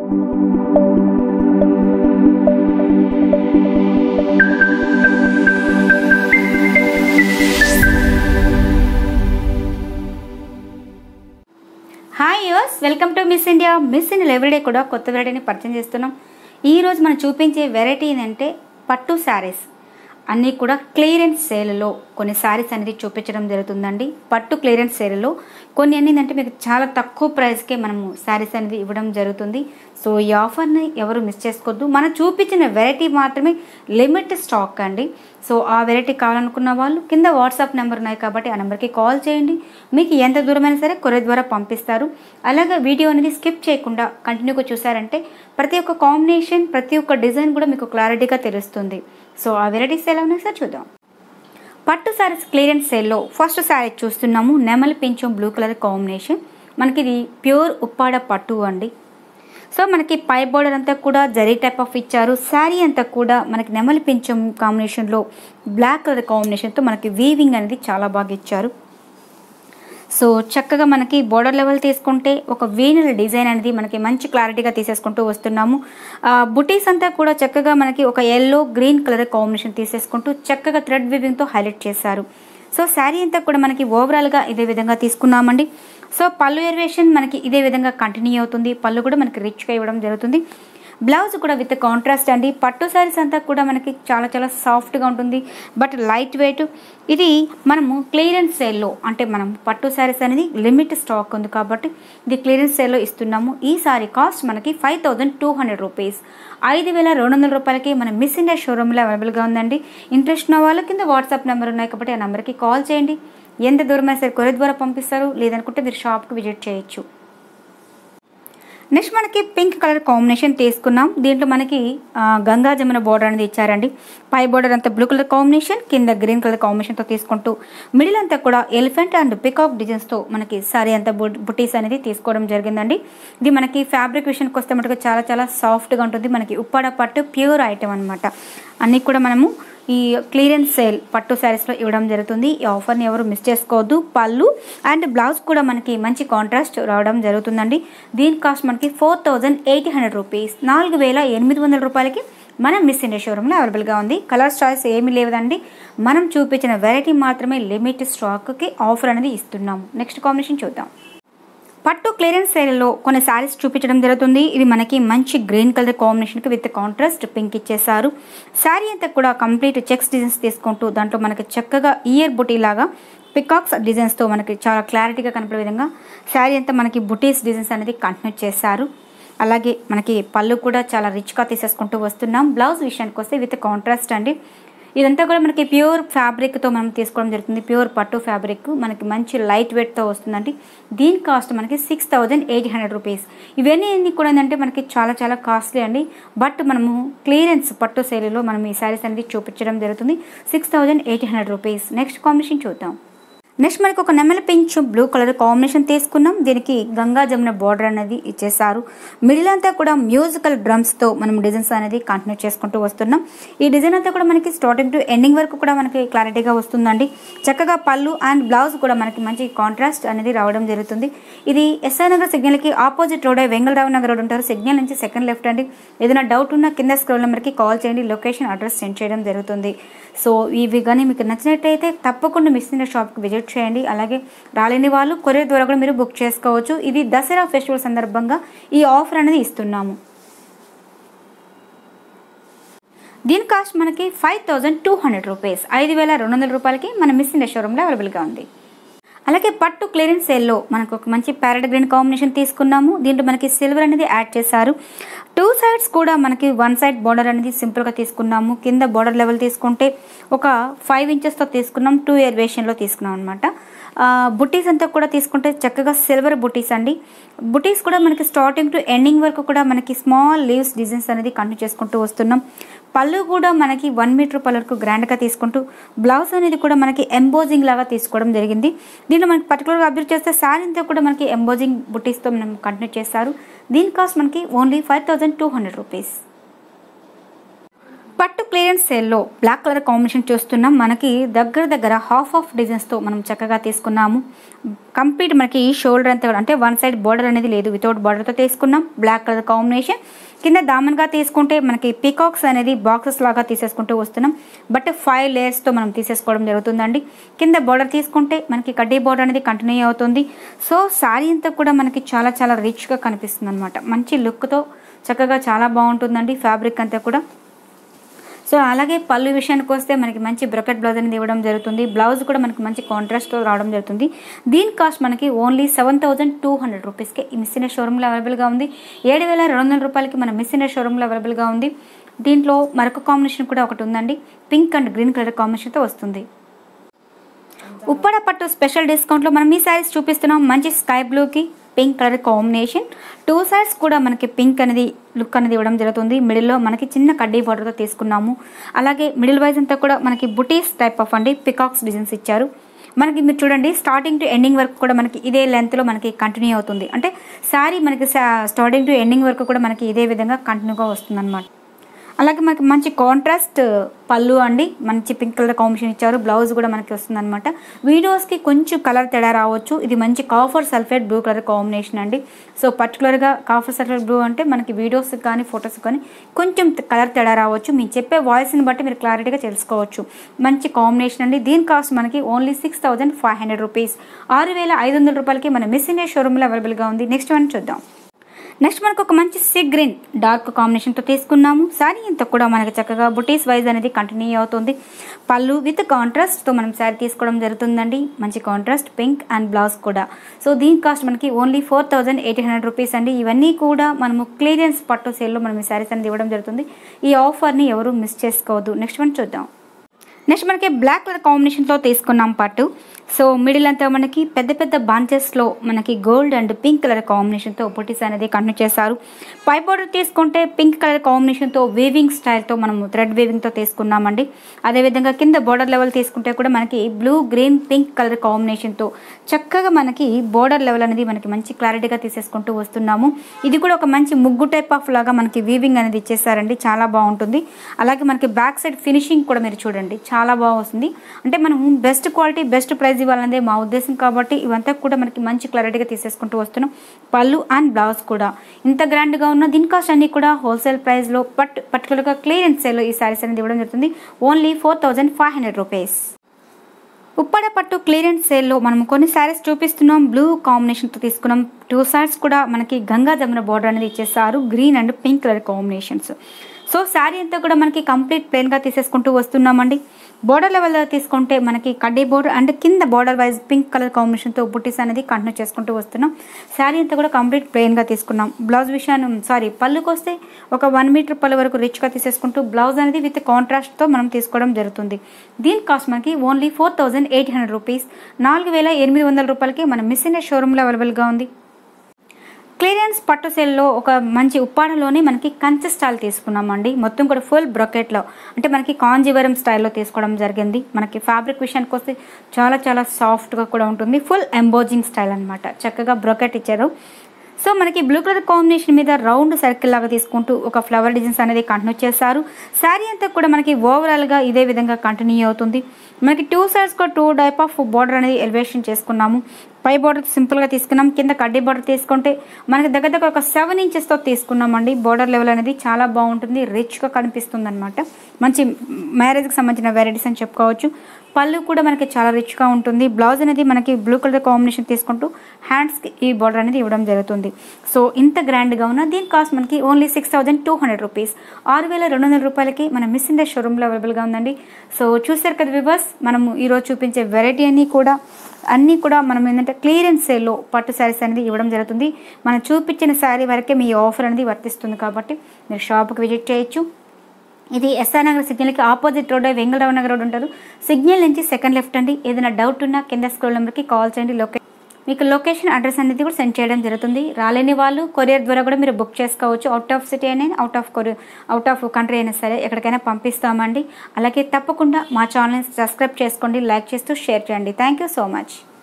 hi యూస్ welcome to miss India miss India everyday కూడా కొత్త వెరైటీని పరిచయం చేస్తున్నాం ఈరోజు మనం చూపించే వెరైటీ ఏంటంటే పట్టు శారీస్ అన్నీ కూడా క్లియరెన్స్ సేల్లో కొన్ని శారీస్ అనేది చూపించడం జరుగుతుందండి పట్టు క్లియరెన్స్ సేల్లో కొన్ని ఏంటంటే మీకు చాలా తక్కువ ప్రైస్కే మనము శారీస్ అనేది ఇవ్వడం జరుగుతుంది సో ఈ ఆఫర్ని ఎవరు మిస్ చేసుకోవద్దు మనం చూపించిన వెరైటీ మాత్రమే లిమిట్ స్టాక్ అండి సో ఆ వెరైటీ కావాలనుకున్న వాళ్ళు కింద వాట్సాప్ నెంబర్ ఉన్నాయి కాబట్టి ఆ నెంబర్కి కాల్ చేయండి మీకు ఎంత దూరమైనా సరే కొరియర్ ద్వారా పంపిస్తారు అలాగే వీడియో అనేది స్కిప్ చేయకుండా కంటిన్యూగా చూసారంటే ప్రతి ఒక్క కాంబినేషన్ ప్రతి ఒక్క డిజైన్ కూడా మీకు క్లారిటీగా తెలుస్తుంది సో ఆ వెరైటీస్ ఎలా ఉన్నాయి సార్ చూద్దాం పట్టు శారీస్ క్లియరెన్స్ సేల్లో ఫస్ట్ శారీ చూస్తున్నాము నెమలి పింఛం బ్లూ కలర్ కాంబినేషన్ మనకి ఇది ప్యూర్ ఉప్పాడ పట్టు అండి సో మనకి పై బోర్డర్ అంతా కూడా జరీ టైప్ ఆఫ్ ఇచ్చారు శారీ అంతా కూడా మనకి నెమలి పింఛం కాంబినేషన్లో బ్లాక్ కలర్ కాంబినేషన్తో మనకి వీవింగ్ అనేది చాలా బాగా ఇచ్చారు సో చక్కగా మనకి బోర్డర్ లెవెల్ తీసుకుంటే ఒక వీనల్ డిజైన్ అనేది మనకి మంచి క్లారిటీగా తీసేసుకుంటూ వస్తున్నాము బుటీస్ అంతా కూడా చక్కగా మనకి ఒక ఎల్లో గ్రీన్ కలర్ కాంబినేషన్ తీసేసుకుంటూ చక్కగా థ్రెడ్ వివింగ్తో హైలైట్ చేశారు సో శారీ అంతా కూడా మనకి ఓవరాల్గా ఇదే విధంగా తీసుకున్నామండి సో పళ్ళు ఎరివేషన్ మనకి ఇదే విధంగా కంటిన్యూ అవుతుంది పళ్ళు కూడా మనకి రిచ్గా ఇవ్వడం జరుగుతుంది బ్లౌజ్ కూడా విత్ కాంట్రాస్ట్ అండి పట్టు శారీస్ అంతా కూడా మనకి చాలా చాలా సాఫ్ట్గా ఉంటుంది బట్ లైట్ వెయిట్ ఇది మనము క్లియరెన్స్ సేల్లో అంటే మనం పట్టు శారీస్ అనేది లిమిట్ స్టాక్ ఉంది కాబట్టి ఇది క్లియరెన్స్ సేల్లో ఇస్తున్నాము ఈ సారీ కాస్ట్ మనకి five thousand two hundred rupees ఐదు వేల రెండు వందల రూపాయలకి మన మిస్ ఇండియా షోరూంలో అవైలబుల్గా ఉందండి ఇంట్రెస్ట్ ఉన్న వాళ్ళ కింద వాట్సాప్ నెంబర్ ఉన్నాయి కాబట్టి ఆ నెంబర్కి కాల్ చేయండి ఎంత దూరమైనా సరే కొరియర్ ద్వారా పంపిస్తారు లేదనుకుంటే మీరు షాప్కి విజిట్ చేయొచ్చు నెక్స్ట్ మనకి పింక్ కలర్ కాంబినేషన్ తీసుకున్నాం దీంట్లో మనకి గంగా జమున బోర్డర్ అనేది ఇచ్చారండి పై బోర్డర్ అంతా బ్లూ కలర్ కాంబినేషన్ కింద గ్రీన్ కలర్ కాంబినేషన్తో తీసుకుంటూ మిడిల్ అంతా కూడా ఎలిఫెంట్ అండ్ పికాక్ డిజైన్స్తో మనకి సారీ అంతా బుటీస్ అనేది తీసుకోవడం జరిగిందండి ఇది మనకి ఫ్యాబ్రిక్ విషయానికి వస్తే మటుకు చాలా చాలా సాఫ్ట్గా ఉంటుంది మనకి ఉప్పాడ పట్టు ప్యూర్ ఐటమ్ అనమాట అన్నీ కూడా మనము ఈ క్లియరెన్స్ సేల్ పట్టు శారీస్లో ఇవ్వడం జరుగుతుంది ఈ ఆఫర్ని ఎవరు మిస్ చేసుకోవద్దు పళ్ళు అండ్ బ్లౌజ్ కూడా మనకి మంచి కాంట్రాస్ట్ రావడం జరుగుతుందండి దీని కాస్ట్ మనకి four thousand eight hundred rupees నాలుగు వేల ఎనిమిది వందల రూపాయలకి మనం మిస్ ఇండియా షోరూంలో అవైలబుల్గా ఉంది కలర్స్ చాయిస్ ఏమీ లేదండి మనం చూపించిన వెరైటీ మాత్రమే లిమిట్ స్టాక్కి ఆఫర్ అనేది ఇస్తున్నాము నెక్స్ట్ కాంబినేషన్ చూద్దాం పట్టు క్లియరెన్స్ సేల్లో కొన్ని శారీస్ చూపించడం జరుగుతుంది ఇది మనకి మంచి గ్రీన్ కలర్ కాంబినేషన్కి విత్ కాంట్రాస్ట్ పింక్ ఇచ్చేసారు శారీ అంతా కూడా కంప్లీట్ చెక్స్ డిజైన్స్ తీసుకుంటూ దాంట్లో మనకి చక్కగా ఇయర్ బుటీ లాగా పికాక్స్ డిజైన్స్తో మనకి చాలా క్లారిటీగా కనపడే విధంగా శారీ అంతా మనకి బుటీస్ డిజైన్స్ అనేది కంటిన్యూ చేశారు అలాగే మనకి పళ్ళు కూడా చాలా రిచ్గా తీసేసుకుంటూ వస్తున్నాం బ్లౌజ్ విషయానికి వస్తే విత్ కాంట్రాస్ట్ అండి ఇదంతా కూడా మనకి ప్యూర్ ఫ్యాబ్రిక్తో మనం తీసుకోవడం జరుగుతుంది ప్యూర్ పట్టు ఫ్యాబ్రిక్ మనకి మంచి లైట్ వెయిట్తో వస్తుందండి దీని కాస్ట్ మనకి six thousand eight hundred rupees ఇవన్నీ ఎన్ని కూడా ఏంటంటే మనకి చాలా చాలా కాస్ట్లీ అండి బట్ మనము క్లియరెన్స్ పట్టు శైలిలో మనం ఈ శారీస్ అనేది చూపించడం జరుగుతుంది six thousand eight hundred rupees next combination చూద్దాం నెక్స్ట్ మనకి ఒక నెమల పింఛు బ్లూ కలర్ కాంబినేషన్ తీసుకున్నాం దీనికి గంగా జమున బార్డర్ అనేది ఇచ్చేసారు మిడిల్ అంతా కూడా మ్యూజికల్ డ్రమ్స్తో మనం డిజైన్స్ అనేది కంటిన్యూ చేసుకుంటూ వస్తున్నాం ఈ డిజైన్ అంతా కూడా మనకి స్టార్టింగ్ టు ఎండింగ్ వరకు కూడా మనకి క్లారిటీగా వస్తుందండి చక్కగా పళ్ళు అండ్ బ్లౌజ్ కూడా మనకి మంచి కాంట్రాస్ట్ అనేది రావడం జరుగుతుంది ఇది ఎస్ఆర్ నగర్ సిగ్నల్కి opposite road Vengalrao Nagar road ఉంటారు సిగ్నల్ నుంచి సెకండ్ లెఫ్ట్ అండి ఏదైనా డౌట్ ఉన్నా కింద స్క్రోల్ నెంబర్కి కాల్ చేయండి లొకేషన్ అడ్రస్ సెండ్ చేయడం జరుగుతుంది సో ఇవి కానీ మీకు నచ్చినట్టయితే తప్పకుండా మిస్ ఇండియా షాప్కి విజిట్ చేయండి అలాగే రాలేని వాళ్ళు కొరియర్ ద్వారా కూడా మీరు బుక్ చేసుకోవచ్చు ఇది దసరా ఫెస్టివల్ సందర్భంగా ఈ ఆఫర్ అనేది ఇస్తున్నాము దీని కాస్ట్ మనకి five thousand two hundred rupees ఐదు వేల రెండు వందల రూపాయలకి మన మిస్ ఇండియా షోరూంలో అవైలబుల్గా ఉంది అలాగే పట్టు క్లియరెన్స్ సేల్లో మనకు ఒక మంచి ప్యారెట్ గ్రీన్ కాంబినేషన్ తీసుకున్నాము దీంట్లో మనకి సిల్వర్ అనేది యాడ్ చేశారు టూ సైడ్స్ కూడా మనకి వన్ సైడ్ బార్డర్ అనేది సింపుల్గా తీసుకున్నాము కింద బార్డర్ లెవెల్ తీసుకుంటే ఒక ఫైవ్ ఇంచెస్తో తీసుకున్నాం టూ ఇయర్ వేషన్లో తీసుకున్నాం అనమాట బుటీస్ అంతా కూడా తీసుకుంటే చక్కగా సిల్వర్ బుటీస్ అండి బుటీస్ కూడా మనకి స్టార్టింగ్ టు ఎండింగ్ వరకు కూడా మనకి స్మాల్ లీవ్స్ డిజైన్స్ అనేది కంటిన్యూ చేసుకుంటూ వస్తున్నాం పళ్ళు కూడా మనకి వన్ మీటర్ పళ్ళకు గ్రాండ్గా తీసుకుంటూ బ్లౌజ్ అనేది కూడా మనకి ఎంబోజింగ్ లాగా తీసుకోవడం జరిగింది దీంట్లో మనకి పర్టికులర్గా అబ్జర్వ్ చేస్తే శారీ అంతా కూడా మనకి ఎంబోజింగ్ బుటీస్తో మనం కంటిన్యూ చేస్తారు దీని కాస్ట్ మనకి only five thousand two hundred rupees పట్టు క్లియరెన్స్ సేల్లో బ్లాక్ కలర్ కాంబినేషన్ చూస్తున్నాం మనకి దగ్గర దగ్గర హాఫ్ ఆఫ్ డిజైన్స్తో మనం చక్కగా తీసుకున్నాము కంప్లీట్ మనకి షోల్డర్ అంతా కూడా అంటే వన్ సైడ్ బార్డర్ అనేది లేదు వితౌట్ బార్డర్తో తీసుకున్నాం బ్లాక్ కలర్ కాంబినేషన్ కింద దామన్గా తీసుకుంటే మనకి పీకాక్స్ అనేది బాక్సెస్ లాగా తీసేసుకుంటూ వస్తున్నాం బట్ ఫైవ్ లేయర్స్తో మనం తీసేసుకోవడం జరుగుతుందండి కింద బార్డర్ తీసుకుంటే మనకి కడ్డీ బార్డర్ అనేది కంటిన్యూ అవుతుంది సో శారీ అంతా కూడా మనకి చాలా చాలా రిచ్గా కనిపిస్తుంది అనమాట మంచి లుక్తో చక్కగా చాలా బాగుంటుందండి ఫ్యాబ్రిక్ అంతా కూడా సో అలాగే పళ్ళు విషయానికి వస్తే మనకి మంచి బ్రకెట్ బ్లౌజ్ అనేది ఇవ్వడం జరుగుతుంది బ్లౌజ్ కూడా మనకి మంచి కాంట్రాస్ట్తో రావడం జరుగుతుంది దీని కాస్ట్ మనకి only seven thousand two hundred రూపీస్కి ఈ మిస్సిన షోరూంలో అవైలబుల్గా ఉంది ఏడు వేల రెండు వందల రూపాయలకి మన మిస్సిన షోరూంలో అవైలబుల్గా ఉంది దీంట్లో మరొక కాంబినేషన్ కూడా ఒకటి ఉందండి పింక్ అండ్ గ్రీన్ కలర్ కాంబినేషన్తో వస్తుంది ఉప్పడ పట్టు స్పెషల్ డిస్కౌంట్లో మనం ఈ శారీస్ చూపిస్తున్నాం మంచి స్కై బ్లూకి pink colour combination two sides కూడా మనకి పింక్ అనేది లుక్ అనేది ఇవ్వడం జరుగుతుంది మిడిల్లో మనకి చిన్న కడ్డీ బార్డర్తో తీసుకున్నాము అలాగే మిడిల్ వైజ్ అంతా కూడా మనకి బుటీస్ టైప్ ఆఫ్ అండి పికాక్స్ డిజైన్స్ ఇచ్చారు మనకి మీరు చూడండి స్టార్టింగ్ టు ఎండింగ్ వరకు కూడా మనకి ఇదే లెంత్లో మనకి కంటిన్యూ అవుతుంది అంటే శారీ మనకి స్టార్టింగ్ టు ఎండింగ్ వరకు కూడా మనకి ఇదే విధంగా కంటిన్యూగా వస్తుంది అనమాట అలాగే మనకి మంచి కాంట్రాస్ట్ పళ్ళు అండి మంచి పింక్ కలర్ కాంబినేషన్ ఇచ్చారు బ్లౌజ్ కూడా మనకి వస్తుంది అనమాట వీడియోస్కి కొంచెం కలర్ తేడా రావచ్చు ఇది మంచి copper sulphate blue colour combination అండి సో పర్టికులర్గా కాఫర్ సల్ఫేట్ బ్లూ అంటే మనకి వీడియోస్ కానీ ఫొటోస్ కానీ కొంచెం కలర్ తేడా రావచ్చు మీరు చెప్పే వాయిస్ని బట్టి మీరు క్లారిటీగా తెలుసుకోవచ్చు మంచి కాంబినేషన్ అండి దీని కాస్ట్ మనకి only six thousand five hundred rupees ఆరు వేల ఐదు వందల రూపాయలకి మన మిస్ ఇండియా షోరూంలో అవైలబుల్గా ఉంది నెక్స్ట్ వన్ చూద్దాం నెక్స్ట్ మనకు ఒక మంచి సీ గ్రీన్ డార్క్ కాంబినేషన్తో తీసుకున్నాము శారీ అంతా కూడా మనకి చక్కగా బుటీస్ వైజ్ అనేది కంటిన్యూ అవుతుంది పళ్ళు విత్ కాంట్రాస్ట్తో మనం శారీ తీసుకోవడం జరుగుతుందండి మంచి కాంట్రాస్ట్ పింక్ అండ్ బ్లౌజ్ కూడా సో దీని కాస్ట్ మనకి only four thousand eight hundred rupees అండి ఇవన్నీ కూడా మనము క్లియరెన్స్ పట్టు సేల్లో మనం ఈ శారీస్ అనేది ఇవ్వడం జరుగుతుంది ఈ ఆఫర్ని ఎవరు మిస్ చేసుకోవద్దు నెక్స్ట్ వన్ చూద్దాం నెక్స్ట్ మనకి బ్లాక్ కలర్ కాంబినేషన్తో తీసుకున్నాం పట్టు సో మిడిల్ అంతా మనకి పెద్ద పెద్ద బాంచెస్లో మనకి గోల్డ్ అండ్ పింక్ కలర్ కాంబినేషన్తో బుటీస్ అనేది కంటిన్యూ చేశారు పై బోర్డర్ తీసుకుంటే పింక్ కలర్ కాంబినేషన్తో వేవింగ్ స్టైల్తో మనం థ్రెడ్ వేవింగ్తో తీసుకున్నామండి అదేవిధంగా కింద బోర్డర్ లెవెల్ తీసుకుంటే కూడా మనకి బ్లూ గ్రీన్ పింక్ కలర్ కాంబినేషన్తో చక్కగా మనకి బోర్డర్ లెవెల్ అనేది మనకి మంచి క్లారిటీగా తీసేసుకుంటూ వస్తున్నాము ఇది కూడా ఒక మంచి ముగ్గు టైప్ ఆఫ్ లాగా మనకి వీవింగ్ అనేది ఇచ్చేసారండి చాలా బాగుంటుంది అలాగే మనకి బ్యాక్ సైడ్ ఫినిషింగ్ కూడా మీరు చూడండి చాలా బాగా వస్తుంది అంటే మనం బెస్ట్ క్వాలిటీ బెస్ట్ ప్రైస్ ఇవ్వాలనేదే మా ఉద్దేశం కాబట్టి ఇవంతా కూడా మనకి మంచి క్లారిటీగా తీసేసుకుంటూ వస్తున్నాం పళ్ళు అండ్ బ్లౌజ్ కూడా ఇంత గ్రాండ్గా ఉన్న దీని కాస్ట్ అన్ని కూడా హోల్సేల్ ప్రైస్లో బట్ పర్టికులర్గా క్లియరెన్స్ సేల్లో ఈ శారీస్ అనేది ఇవ్వడం జరుగుతుంది only four thousand five hundred rupees Uppada పట్టు క్లియరెన్స్ సేల్లో మనం కొన్ని శారీస్ చూపిస్తున్నాం బ్లూ కాంబినేషన్తో తీసుకున్నాం టూ సైడ్స్ కూడా మనకి గంగా జమున బార్డర్ అనేది ఇచ్చేసారు green and pink colour combinations so sari అంతా కూడా మనకి కంప్లీట్ ప్లెయిన్గా తీసేసుకుంటూ వస్తున్నామండి బోర్డర్ లెవెల్ తీసుకుంటే మనకి కడ్డీ బోర్డర్ అండ్ కింద బోర్డర్ వైజ్ పింక్ కలర్ కాంబినేషన్తో బుట్టీస్ అనేది కంటిన్యూ చేసుకుంటూ వస్తున్నాం శారీ అంతా కూడా కంప్లీట్ ప్లెయిన్గా తీసుకున్నాం బ్లౌజ్ విషయాన్ని సారీ పళ్ళుకి వస్తే ఒక వన్ మీటర్ పళ్ళు వరకు రిచ్గా తీసేసుకుంటూ బ్లౌజ్ అనేది విత్ కాంట్రాస్ట్తో మనం తీసుకోవడం జరుగుతుంది దీని కాస్ట్ మనకి only four thousand eight hundred rupees నాలుగు వేల ఎనిమిది వందల రూపాయలకి మన మిస్ ఇండియా షోరూంలో అవైలబుల్గా ఉంది క్లియరెన్స్ పట్టు సేల్లో ఒక మంచి ఉప్పాడలోనే మనకి కంచె స్టైల్ తీసుకున్నామండి మొత్తం కూడా ఫుల్ బ్రొకెట్లో అంటే మనకి కాంజీవరం స్టైల్లో తీసుకోవడం జరిగింది మనకి ఫ్యాబ్రిక్ విషయానికి వస్తే చాలా చాలా సాఫ్ట్గా కూడా ఉంటుంది ఫుల్ ఎంబోజింగ్ స్టైల్ అనమాట చక్కగా బ్రొకెట్ ఇచ్చారు సో మనకి బ్లూ కలర్ కాంబినేషన్ మీద రౌండ్ సర్కిల్ లాగా తీసుకుంటూ ఒక ఫ్లవర్ డిజైన్స్ అనేది కంటిన్యూ చేశారు శారీ అంతా కూడా మనకి ఓవరాల్గా ఇదే విధంగా కంటిన్యూ అవుతుంది మనకి టూ సైడ్స్ కూడా టూ టైప్ ఆఫ్ బార్డర్ అనేది ఎలివేషన్ చేసుకున్నాము పై బార్డర్ సింపుల్గా తీసుకున్నాం కింద కడ్డీ బార్డర్ తీసుకుంటే మనకి దగ్గర దగ్గర ఒక సెవెన్ ఇంచెస్తో తీసుకున్నామండి బార్డర్ లెవెల్ అనేది చాలా బాగుంటుంది రిచ్గా కనిపిస్తుంది అనమాట మంచి మ్యారేజ్కి సంబంధించిన వెరైటీస్ అని చెప్పుకోవచ్చు పళ్ళు కూడా మనకి చాలా రిచ్గా ఉంటుంది బ్లౌజ్ అనేది మనకి బ్లూ కలర్ కాంబినేషన్ తీసుకుంటూ హ్యాండ్స్కి ఈ బార్డర్ అనేది ఇవ్వడం జరుగుతుంది సో ఇంత గ్రాండ్గా ఉన్న దీని కాస్ట్ మనకి only six thousand two hundred rupees ఆరు వేల రెండు వందల రూపాయలకి మన మిస్ ఇండియా షోరూంలో అవైలబుల్గా ఉందండి సో చూసారు కదా వివర్స్ మనము ఈరోజు చూపించే వెరైటీ అన్నీ కూడా అన్నీ కూడా మనం ఏంటంటే క్లియరెన్స్ సేల్లో పట్టు శారీస్ అనేది ఇవ్వడం జరుగుతుంది మనం చూపించిన శారీ వరకే మీ ఆఫర్ అనేది వర్తిస్తుంది కాబట్టి మీరు షాప్కి విజిట్ చేయొచ్చు ఇది ఎస్ఆర్ నగర్ సిగ్నల్కి opposite road Vengalrao Nagar road ఉంటారు సిగ్నల్ నుంచి సెకండ్ లెఫ్ట్ అండి ఏదైనా డౌట్ ఉన్నా కింద స్క్రోల్ నెంబర్కి కాల్ చేయండి లొకే మీకు లొకేషన్ అడ్రస్ అనేది కూడా సెండ్ చేయడం జరుగుతుంది రాలేని వాళ్ళు కొరియర్ ద్వారా కూడా మీరు బుక్ చేసుకోవచ్చు అవుట్ ఆఫ్ సిటీ అయినా out of courier out of country అయినా సరే ఎక్కడికైనా పంపిస్తామండి అలాగే తప్పకుండా మా ఛానల్ని సబ్స్క్రైబ్ చేసుకోండి లైక్ చేస్తూ షేర్ చేయండి థ్యాంక్ యూ సో మచ్